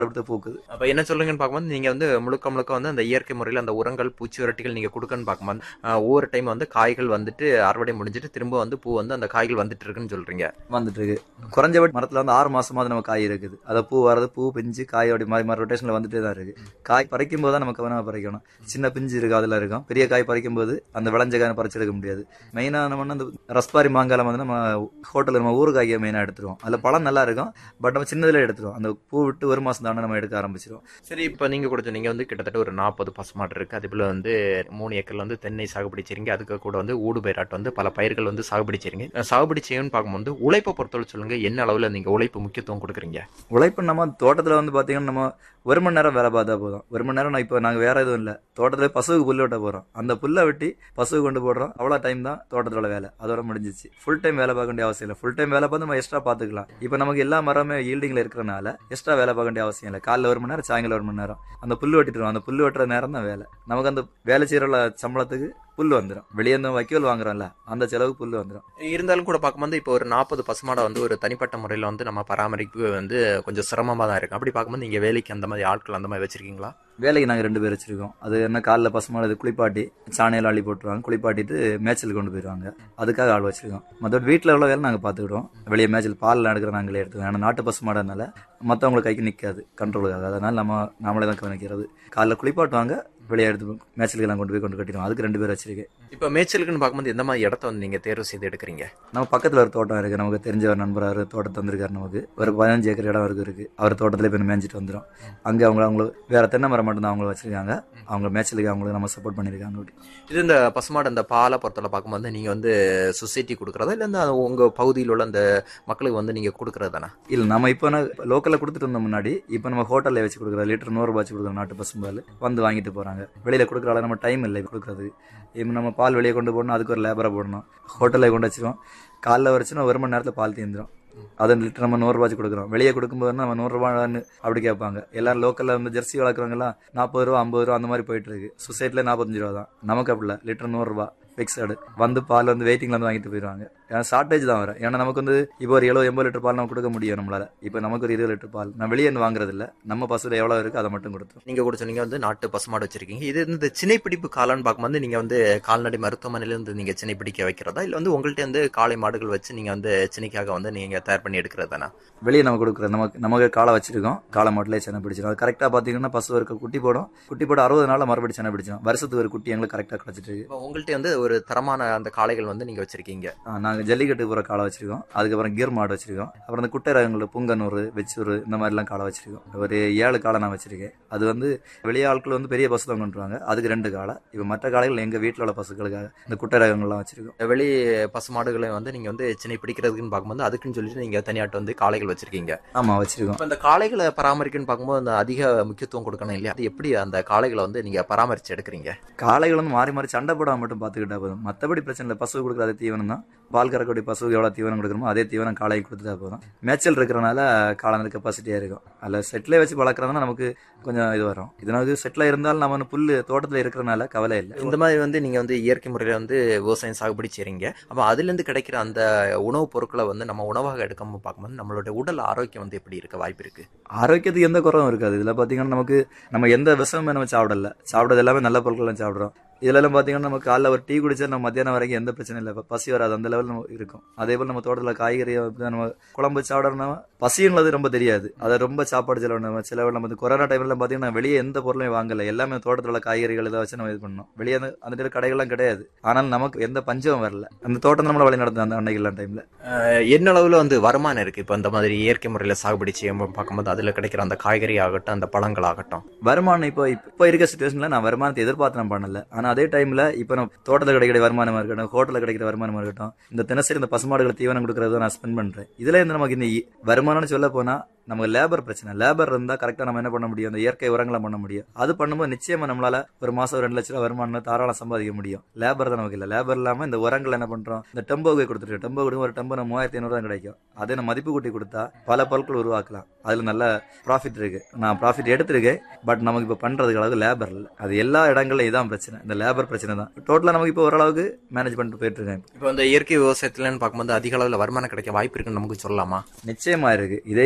அடுத்து பூக்குது அப்ப என்ன சொல்றீங்கன்னு பார்க்கும்போது நீங்க வந்து முழுக்க முழுக்க வந்து அந்த இயற்கை முறையில் அந்த உரங்கள் பூச்சி விரட்டிகள் நீங்க கொடுக்கன்னு பார்க்கும்போது ஆஹ், ஒவ்வொரு டைம் வந்து காய்கள் வந்துட்டு அறுவடை முடிஞ்சிட்டு திரும்ப வந்து பூ வந்து அந்த காய்கள் வந்துட்டு இருக்குன்னு சொல்றீங்க வந்துட்டு இருக்கு குறைஞ்சபட்ச மரத்துல வந்து ஆறு மாசமாவது நம்ம காய் இருக்குது அதை பூ வரது பூ பிஞ்சு காய் அப்படி மாறி மாறி ரொட்டேஷன்ல வந்துட்டே தான் இருக்கு காய் பறிக்கும் போது தான் நம்ம கவனமா பறிக்கணும் சின்ன பிஞ்சு இருக்கு அதுல இருக்கும் பெரிய காய் பறிக்கும் போது அந்த விளைஞ்ச காய் பறிச்சு எடுக்க முடியாது மெயினா நம்ம வந்து அந்த ரஸ்பாரி மாங்காலம் வந்து நம்ம ஹோட்டல்ல நம்ம ஊறுகாயை மெயினா எடுத்துருவோம் அதுல பழம் நல்லா இருக்கும் பட் நம்ம சின்னதுல எடுத்துருவோம் அந்த பூ விட்டு ஒரு மாசம் தானே நம்ம எடுக்க ஆரம்பிச்சிருவோம் சரி இப்போ நீங்க கூட சொன்னீங்க வந்து கிட்டத்தட்ட ஒரு நாற்பது பசுமாடு இருக்கு அதே போல வந்து மூணு ஏக்கர்ல வந்து தென்னை சாகுபடி செய்றீங்க அதுக்கு கூட வந்து ஊடு பயிராட்டு வந்து பல பயிர்கள் வந்து சாகுபடி செய்றீங்க அஹ் சாகுபடி செய்யணும்னு பார்க்கும்போது உழைப்பை பொறுத்தவரை சொல்லுங்க என்ன அளவுல நீங்க உழைப்பு முக்கியத்துவம் கொடுக்குறீங்க உழைப்பு நம்ம தோட்டத்துல வந்து பாத்தீங்கன்னா நம்ம ஒரு மணி நேரம் வேலை பார்த்தா போதும் ஒரு மணி நேரம் நான் இப்போ நாங்க வேற எதுவும் இல்ல தோட்டத்துல பசுவுக்கு புல்லு வெட்ட போறோம் அந்த புல்லை வெட்டி பசுவுக்கு கொண்டு போடுறோம் அவ்வளவு டைம் தான் தோட்டத்தோட வேலை அதோட முடிஞ்சிச்சு ஃபுல் டைம் வேலை பார்க்க வேண்டிய அவசியம் இல்லை ஃபுல் டைம் வேலை பார்த்து நம்ம எக்ஸ்ட்ரா பாத்துக்கலாம் இப்போ நமக்கு எல்லா மரமே ஈல்டிங்ல இருக்கிறனால எக்ஸ்ட்ரா வேலை பார்க்க வேண்டிய அவசியம் இல்லை காலைல ஒரு மணி நேரம் சாயங்காலம் ஒரு மணி நேரம் அந்த புல்லு வெட்டிட்டு அந்த புல்லு வெட்டுற நேரம் தான் வேலை நமக்கு அந்த வேலை செய்யற சம்பளத்துக்கு புல்லு வந்துடும் வெளியே இருந்து வைக்கோல் வாங்குறோம்ல அந்த செலவுக்கு புல்லு வந்துடும் இருந்தாலும் கூட பார்க்கும்போது இப்போ ஒரு நாற்பது பசுமாடை வந்து ஒரு தனிப்பட்ட முறையில் வந்து நம்ம பராமரிப்பு வந்து கொஞ்சம் சிரமமாக தான் இருக்கும் அப்படி பார்க்கும்போது நீங்கள் வேலைக்கு அந்த மாதிரி ஆட்கள் அந்த மாதிரி வச்சிருக்கீங்களா வேலைக்கு நாங்கள் ரெண்டு பேர் வச்சிருக்கோம் அது என்ன காலைல பசுமாடு இது குளிப்பாட்டி சாணியில் அள்ளி போட்டுருவாங்க குளிப்பாட்டிட்டு மேய்ச்சலுக்கு கொண்டு போயிடுவாங்க அதுக்காக ஆள் வச்சிருக்கோம் மற்றபடி வீட்டில் உள்ள வேலை நாங்கள் பார்த்துக்கிடுவோம் வெளியே மேய்ச்சல் பால் எடுக்கிற நாங்களே எடுத்துக்கோம் ஏன்னா நாட்டு பசுமாடுனால மற்றவங்களுக்கு கைக்கு நிற்காது கண்ட்ரோலுக்காக அதனால நம்ம நாமளே தான் கவனிக்கிறது காலைல குளிப்பாட்டுவாங்க வெளியே எடுத்து மேய்ச்சலுக்கு எல்லாம் கொண்டு போய் கொண்டு கட்டிடுவோம் அதுக்கு ரெண்டு பேர் வச்சிருக்கேன் இப்போ மேய்ச்சலுக்குன்னு பார்க்கும்போது எந்த மாதிரி இடத்த வந்து நீங்கள் தேர்வு செய்து எடுக்கிறீங்க நம்ம பக்கத்தில் ஒரு தோட்டம் இருக்கு நமக்கு தெரிஞ்ச ஒரு நண்பராரு தோட்டத்தை வந்திருக்காரு நமக்கு ஒரு பதினஞ்சு ஏக்கர் இடம் இருக்கு இருக்கு அவர் தோட்டத்துல போய் மேய்ஞ்சிட்டு வந்துடும் அங்கே அவங்க அவங்களுக்கு வேற தென்னை மரம் மட்டும் தான் அவங்க வச்சிருக்காங்க அவங்க மேய்ச்சலுக்கு அவங்களுக்கு நம்ம சப்போர்ட் பண்ணியிருக்காங்க அப்படி இது இந்த பசுமாடு அந்த பாலை பொறுத்தவரை பார்க்கும்போது நீங்கள் வந்து சொசைட்டி கொடுக்குறதா இல்லை இந்த உங்கள் பகுதியில் உள்ள அந்த மக்களுக்கு வந்து நீங்கள் கொடுக்குறது தானே இல்ல நம்ம இப்போ லோக்கல்ல கொடுத்துட்டு இருந்தோம் முன்னாடி இப்போ நம்ம ஹோட்டல்ல வச்சு கொடுக்குற லிட்டர் நூறு ரூபாய் வச்சு கொடுக்குற நாட்டு பசும்பால் வந்து வாங்கிட்டு போறாங்க வெளியில கொடுக்குற அளவு நம்ம டைம் இல்லை கொடுக்குறது இப்போ நம்ம பால் வெளியே கொண்டு போடணும் அதுக்கு ஒரு லேபரை போடணும் ஹோட்டல்ல கொண்டு வச்சிருவோம் காலைல வரைச்சுன்னா ஒரு மணி நேரத்துல பால் தீந்துரும் அதை லிட்டர் நம்ம நூறு ரூபாய்க்கு கொடுக்குறோம் வெளியே கொடுக்கும்போது நம்ம நூறு ரூபான்னு அப்படி கேட்பாங்க எல்லாரும் லோக்கல்ல வந்து ஜெர்சி வளர்க்குறவங்க எல்லாம் நாற்பது ரூபா ஐம்பது ரூபா அந்த மாதிரி போயிட்டு இருக்கு சொசைட்டில நாற்பத்தஞ்சு ரூபா தான் நமக்கு அப்படி இல்லை லிட்டர் நூறு ரூபா ஃபிக்ஸடு வந்து பால் வந்து வெயிட்டிங்ல வந்து வாங்கிட்டு போயிடுவாங்க ஏன்னா ஷார்ட்டேஜ் தான் வரும் ஏன்னா நமக்கு வந்து இப்போ ஒரு எழுபது எண்பது லிட்டர் பால் நம்ம கொடுக்க முடியும் நம்மளால இப்போ நமக்கு ஒரு இருபது லிட்டர் பால் நான் வெளியே இருந்து வாங்குறது இல்ல நம்ம பசுல எவ்வளவு இருக்கு அதை மட்டும் கொடுத்துரும் நீங்கள் கூட சொன்னீங்க வந்து நாட்டு பசுமாடு வச்சிருக்கீங்க இது இந்த சினைப்பிடிப்பு காலம்னு பார்க்கும்போது நீங்கள் வந்து கால்நடை மருத்துவமனையிலேருந்து நீங்கள் சினை பிடிக்க வைக்கிறதா இல்லை வந்து உங்கள்கிட்ட வந்து காளை மாடுகள் வச்சு நீங்கள் வந்து சினைக்காக வந்து நீங்கள் தயார் பண்ணி எடுக்கிறது தானே வெளியே நம்ம கொடுக்குறது நமக்கு நமக்கு காலை வச்சிருக்கோம் காலை மாட்டிலே சென்னை பிடிச்சிடும் அது கரெக்டாக பார்த்தீங்கன்னா பசு இருக்க குட்டி போடும் குட்டி போட அறுபது நாள்ல மறுபடியும் சென்னை பிடிச்சிடும் வருஷத்துக்கு ஒரு குட்டி எங்களுக்கு கரெக்டாக கிடைச்சிட்டு இருக்கு இப்போ உங்கள்கிட்ட வந்து ஒரு தரமான அந்த காளைகள் வந்து நீங்கள் வச்சிருக்கீங்க ஆ, நாங்க ஜல்லிக்கட்டு போற காலை வச்சிருக்கோம் அதுக்கப்புறம் கீர் மாடு வச்சிருக்கோம் அப்புறம் இந்த குட்டை ரகங்கள் புங்கனூர் வெச்சூர் இந்த மாதிரிலாம் காலை வச்சிருக்கோம் ஒரு ஏழு காலை நான் வச்சிருக்கேன் அது வந்து வெளிய ஆட்கள் வந்து பெரிய பசு தான் கொண்டு வருவாங்க அதுக்கு ரெண்டு காலை இப்போ மற்ற காலைகள் எங்க வீட்டில் உள்ள பசுக்களுக்காக இந்த குட்டை ரகங்கள்லாம் வச்சிருக்கோம் வெளி பசுமாடுகளை வந்து நீங்கள் வந்து சினை பிடிக்கிறதுக்குன்னு பார்க்கும்போது அதுக்குன்னு சொல்லிட்டு நீங்கள் தனியாட்டு வந்து காளைகள் வச்சிருக்கீங்க ஆமா வச்சிருக்கோம் இப்போ இந்த காளைகளை பராமரிக்கணும்னு பார்க்கும்போது அந்த அதிக முக்கியத்துவம் கொடுக்கணும் இல்லையா அது எப்படி அந்த காளைகளை வந்து நீங்கள் பராமரித்து எடுக்கிறீங்க காளைகள் வந்து மாறி மாறி சண்டை போடாம மட்டும் பார்த்துக்கிட்டா போதும் மற்றபடி பிரச்சனை இல்லை பசு கொடுக்குற அதே தீவனம் தான் பால் கறக்கக்கூடிய பசுக்கு எவ்வளோ தீவனம் கொடுக்குறோமோ அதே தீவனம் காளைக்கு கொடுத்துட்டா போதும் மேய்ச்சல் இருக்கிறனால காளான கெப்பாசிட்டியாக இருக்கும் அதில் செட்டிலே வச்சு வளர்க்குறதுனா நமக்கு கொஞ்சம் இது வரும் இதனால செட்டில் இருந்தாலும் நம்ம வந்து புல்லு தோட்டத்தில் இருக்கிறனால கவலை இல்லை இந்த மாதிரி வந்து நீங்கள் வந்து இயற்கை முறையில் வந்து விவசாயம் சாகுபடி செய்கிறீங்க அப்போ அதுலேருந்து கிடைக்கிற அந்த உணவுப் பொருட்களை வந்து நம்ம உணவாக எடுக்காம பார்க்கும்போது நம்மளுடைய உடல் ஆரோக்கியம் வந்து எப்படி இருக்க வாய்ப்பு இருக்குது ஆரோக்கியத்துக்கு எந்த குறவும் இருக்காது இதில் பார்த்தீங்கன்னா நமக்கு நம்ம எந்த விஷமுமே நம்ம சாப்பிடல சாப்பிட்றது எல்லாமே நல்ல பொருட்கள் சாப்பிட்றோம் இதுல எல்லாம் பார்த்தீங்கன்னா நம்ம காலைல ஒரு டீ குடிச்சா நம்ம மத்தியானம் வரைக்கும் எந்த பிரச்சனையும் இல்லை பசி வராது அந்த லெவல் நம்ம இருக்கும் அதே போல் நம்ம தோட்டத்தில் காய்கறி நம்ம குழம்பு சாப்பிடறோம்னா பசின்றது ரொம்ப தெரியாது அதை ரொம்ப சாப்பாடு செலவு நம்ம செலவு நம்ம வந்து கொரோனா டைம்ல பார்த்தீங்கன்னா வெளியே எந்த பொருளையும் வாங்கல எல்லாமே தோட்டத்தில் உள்ள காய்கறிகள் இதை வச்சு நம்ம இது பண்ணோம் வெளியே அந்த அந்த டைம் கடைகள்லாம் கிடையாது ஆனால் நமக்கு எந்த பஞ்சமும் வரல அந்த தோட்டம் நம்மளை வழி நடந்தது அந்த அன்னைக்கு டைம்ல என்ன அளவில் வந்து வருமானம் இருக்குது இப்போ இந்த மாதிரி இயற்கை முறையில் சாகுபடி செய்யும் பார்க்கும்போது அதில் கிடைக்கிற அந்த காய்கறி ஆகட்டும் அந்த பழங்கள் ஆகட்டும் வருமானம் இப்போ இப்போ இருக்க சுச்சுவேஷன்ல நான் வருமானத்தை எதிர்பார்த்து நான் பண்ணல ஆனா அதே டைம்ல இப்போ நான் தோட்டத்தில் கிடைக்கிற வருமானமா இருக்கட்டும் ஹோட்டலில் கிடைக்கிற வருமானமா இருக்கட்டும் இந்த தினசரி இந்த பசுமாடுகளை தீவனம் கொடுக்கறத நான் ஸ்பெண்ட் பண்றேன் இதுல இருந்து நமக்கு இந்த இ- வருமானம்னு சொல்ல போனா நமக்கு லேபர் பிரச்சனை லேபர் இருந்தா கரெக்டா நம்ம என்ன பண்ண முடியும் அந்த இயற்கை உரங்களை பண்ண முடியும் அது பண்ணும்போது நிச்சயமா நம்மளால ஒரு மாசம் ஒரு ரெண்டு லட்ச ரூபா வருமானம் தாராளம் சம்பாதிக்க முடியும் லேபர் தான் நமக்கு இல்ல லேபர் இல்லாம இந்த உரங்கள் என்ன பண்றோம் இந்த டெம்போவை கொடுத்துட்டு டெம்போ கொடுக்கும் ஒரு டெம்போ நம்ம மூவாயிரத்தி ஐநூறு தான் கிடைக்கும் அதே நம்ம மதிப்பு கூட்டி கொடுத்தா பல பொருட்கள் உருவாக்கலாம் அதுல நல்ல ப்ராஃபிட் இருக்கு நான் ப்ராஃபிட் எடுத்திருக்கேன் பட் நமக்கு இப்ப பண்றதுக்கு அளவுக்கு லேபர் இல்லை அது எல்லா இடங்கள்ல இதான் பிரச்சனை இந்த லேபர் பிரச்சனை தான் டோட்டலா நமக்கு இப்போ ஓரளவுக்கு மேனேஜ் பண்ணிட்டு போயிட்டு இருக்கேன் இப்போ இந்த இயற்கை விவசாயத்துலன்னு பார்க்கும்போது அதிக அளவில் வருமானம் கிடைக்க வாய்ப்பு இருக்குன்னு நமக்கு சொல்லலாமா நிச்சயமா இருக்கு இதே இது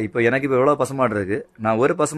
இப்போ எனக்கு இப்போ எவ்வளவு பசுமாடு இருக்கு நான் ஒரு பசு